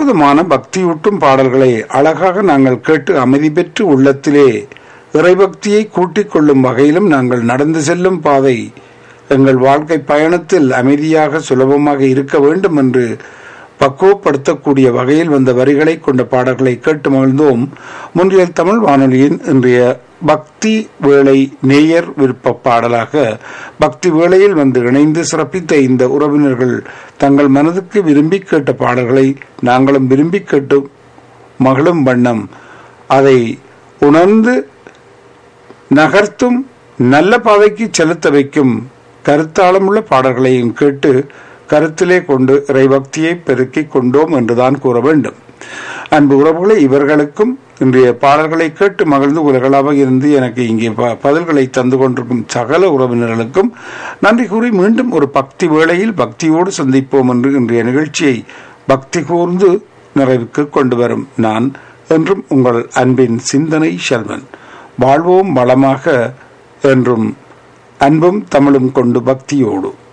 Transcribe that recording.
அற்புதமான பக்தியூட்டும் பாடல்களை அழகாக நாங்கள் கேட்டு அமைதி பெற்று உள்ளத்திலே இறைபக்தியை கூட்டிக் கொள்ளும் வகையிலும் நாங்கள் நடந்து செல்லும் பாதை எங்கள் வாழ்க்கை பயணத்தில் அமைதியாக சுலபமாக இருக்க வேண்டும் என்று பக்குவப்படுத்தக்கூடிய வகையில் வந்த வரிகளை கொண்ட பாடல்களை கேட்டு மகிழ்ந்தோம் முன்றியல் தமிழ் வானொலியின் இன்றைய பக்தி வேளை நேயர் விருப்ப பாடலாக பக்தி வேளையில் வந்து இணைந்து சிறப்பித்த இந்த உறவினர்கள் தங்கள் மனதுக்கு விரும்பி கேட்ட பாடல்களை நாங்களும் விரும்பி கேட்டு மகளும் வண்ணம் அதை உணர்ந்து நகர்த்தும் நல்ல பாதைக்கு செலுத்த வைக்கும் கருத்தாளமுள்ள பாடல்களையும் கேட்டு கருத்திலே கொண்டு இறைபக்தியை பெருக்கிக் கொண்டோம் என்றுதான் கூற வேண்டும் அன்பு உறவுகளை இவர்களுக்கும் இன்றைய பாடல்களை கேட்டு மகிழ்ந்து உலகளாக இருந்து எனக்கு இங்கே ப- பதில்களை தந்து கொண்டிருக்கும் சகல உறவினர்களுக்கும் நன்றி கூறி மீண்டும் ஒரு பக்தி வேளையில் பக்தியோடு சந்திப்போம் என்று இன்றைய நிகழ்ச்சியை பக்தி கூர்ந்து நிறைவுக்கு கொண்டு வரும் நான் என்றும் உங்கள் அன்பின் சிந்தனை செல்வன் வாழ்வோம் வளமாக என்றும் அன்பும் தமிழும் கொண்டு பக்தியோடு